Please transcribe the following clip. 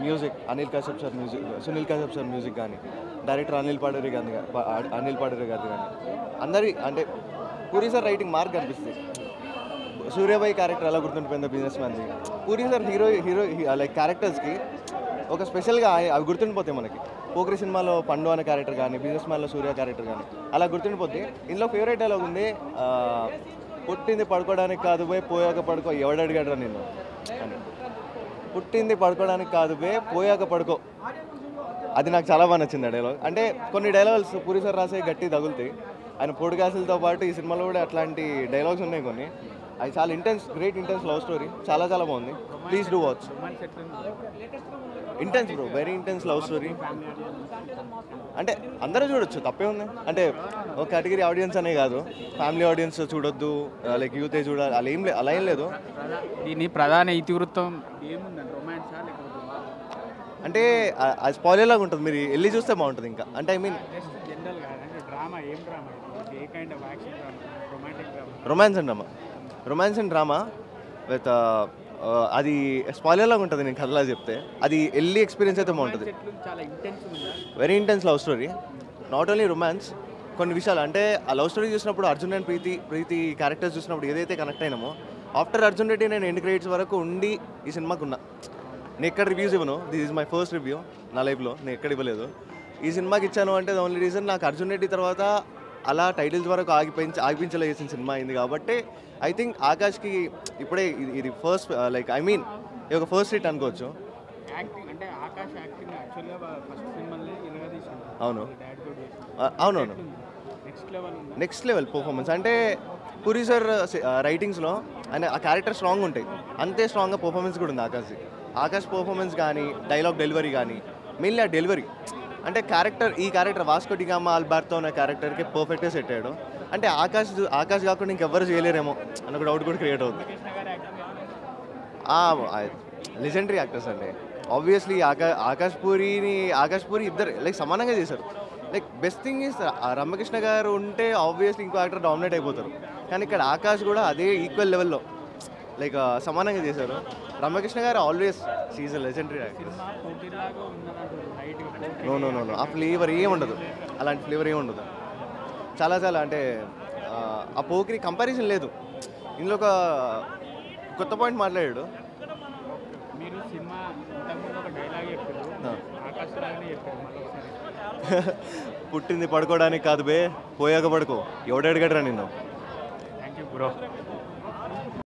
Music Anil Kashyap sir music Sunil Kashyap sir music కానీ director Anil Paderi గారి అనిల్ పాడేరి గారి కానీ అందరి అంటే పూరి సార్ రైటింగ్ మార్క్ కనిపిస్తుంది సూర్యబాయి క్యారెక్టర్ ఎలా గుర్తుండిపోయిందో బిజినెస్ మ్యాన్ది Puri sir hero hero like క్యారెక్టర్స్కి ఒక స్పెషల్గా అవి గుర్తుండిపోతాయి మనకి పోకరి సినిమాలో పండు అనే క్యారెక్టర్ కానీ బిజినెస్ మ్యాన్లో సూర్య క్యారెక్టర్ కానీ అలా గుర్తుండిపోద్ది ఇందులో ఫేవరెట్ డైలాగ్ ఉంది ఆ, పుట్టింది పడుకోవడానికి కాదు పోయి పోయాక పడుకో ఎవడడిగాడు నిన్ను అని పుట్టింది పడుకోవడానికి కాదు బే పోయాక పడుకో అది నాకు చాలా బాగా నచ్చింది ఆ డైలాగ్ అంటే కొన్ని డైలాగ్స్ పూరి సార్ రాసే గట్టి తగులుతాయి ఆయన పొడిగాసులతో పాటు ఈ సినిమాలో కూడా అట్లాంటి డైలాగ్స్ ఉన్నాయి కొన్ని అది చాలా intense great intense love story చాలా చాలా బాగుంది please do watch intense bro very intense love story అంటే అందరూ చూడొచ్చు తప్పే ఉంది అంటే ఒక కేటగిరీ ఆడియన్స్ అనే కాదు ఫ్యామిలీ ఆడియన్స్ చూడొద్దు లైక్ యూతే చూడాలి అలా ఏం లేదు అలా ఏం లేదు దీని ప్రధాన ఇతివృత్తం ఏముందండి రొమాన్సా లేకపోతే అంటే ఆ- అది స్పాయిలర్ లాగా ఉంటుంది మీరు వెళ్ళి చూస్తే బాగుంటుంది ఇంకా అంటే ఐ మీన్ జస్ట్ జనరల్గా అంటే డ్రామా ఏం డ్రామా ఇది a kind of action drama romantic drama romance and drama romance and drama with అది స్పాయిలర్ లాగా ఉంటుంది నేను కథలా చెప్తే అది వెళ్ళి ఎక్స్పీరియన్స్ అయితే బాగుంటుంది చెట్లు చాలా ఇంటెన్స్ ఉందా very intense love story not only romance కొన్ని విషయాలు అంటే ఆ లవ్ స్టోరీ చూసినప్పుడు అర్జున్ అండ్ ప్రీతి ప్రీతి క్యారెక్టర్స్ చూసినప్పుడు ఏదైతే కనెక్ట్ అయినామో ఆఫ్టర్ అర్జున్ రెడ్డి నేను ఎండ్ క్రెడిట్స్ వరకు ఉండి ఈ సినిమాకు ఉన్నా నేను ఎక్కడ రివ్యూస్ ఇవ్వను this is my first review నా లైఫ్లో నేను ఎక్కడ ఇవ్వలేదు ఈ సినిమాకి ఇచ్చాను అంటే ఓన్లీ రీజన్ నాకు అర్జున్ రెడ్డి తర్వాత అలా టైటిల్స్ వరకు ఆగిపించి ఆగిపించలే చేసిన సినిమా అయింది కాబట్టి ఐ థింక్ ఆకాష్కి ఇప్పుడే ఇది- ఇది ఫస్ట్ లైక్ ఐ మీన్ ఇది ఒక ఫస్ట్ హిట్ అనుకోవచ్చు యాక్టింగ్ అంటే ఆకాష్ యాక్టింగ్ యాక్చువల్గా ఫస్ట్ సినిమాని ఇలాగా తీసింది అవును డాడ్ కూడా చేసింది ఆ, అవునవును నెక్స్ట్ లెవెల్ ఉంది నెక్స్ట్ లెవెల్ పర్ఫార్మెన్స్ అంటే పూరి సార్ రైటింగ్స్లో ఆయన ఆ క్యారెక్టర్ స్ట్రాంగ్ ఉంటాయి అంతే స్ట్రాంగ్గా పర్ఫార్మెన్స్ కూడా ఉంది ఆకాష్ ఆకాష్ పర్ఫార్మెన్స్ కానీ డైలాగ్ డెలివరీ కానీ మెయిన్లీ ఆ డెలివరీ అంటే క్యారెక్టర్ ఈ క్యారెక్టర్ వాస్కో డిగామా ఆల్బార్తో ఉన్న క్యారెక్టర్కి పర్ఫెక్ట్గా సెట్ అయ్యాడు అంటే ఆకాష్ ఆకాష్ కాకుండా ఇంకెవ్వరు చేయలేరేమో అన్న ఒక డౌట్ కూడా క్రియేట్ అవుతుంది కృష్ణ గారి యాక్టింగ్ లెజెండరీ యాక్టర్స్ అండి ఆబ్వియస్లీ ఆకా ఆకాష్ పూరిని ఆకాష్ పూరి ఇద్దరు లైక్ సమానంగా చేశారు like best thing is Ramya Krishna గారు ఉంటే ఆబ్వియస్లీ ఇంకో యాక్టర్ డామినేట్ అయిపోతారు కానీ ఇక్కడ ఆకాష్ కూడా అదే ఈక్వల్ లెవెల్లో లైక్ సమానంగా చేశారు రమ్యకృష్ణ గారు ఆల్వేస్ షీఈ్ లెజెండరీ యాక్టర్ సినిమా పోటీలాగా ఉందన్నట్టు right no no no no ఆ ఫ్లేవర్ ఏం ఉండదు అలాంటి ఫ్లేవర్ ఏం ఉండదు చాలా చాలా అంటే ఆ, ఆ పోకిరి కంపారిజన్ లేదు ఇందులో ఒక కొత్త పాయింట్ మాట్లాడాడు మీరు సినిమా ఇంతకుముందు ఒక డైలాగ్ చెప్పారు ఆ. ఆకాశ్ లాగానే చెప్పారు మళ్ళీ ఒకసారి పుట్టింది పడుకోవడానికి కాదు బే పోయాక పడుకో ఎవడు అడిగాడురా నిన్ను థ్యాంక్ యూ బ్రో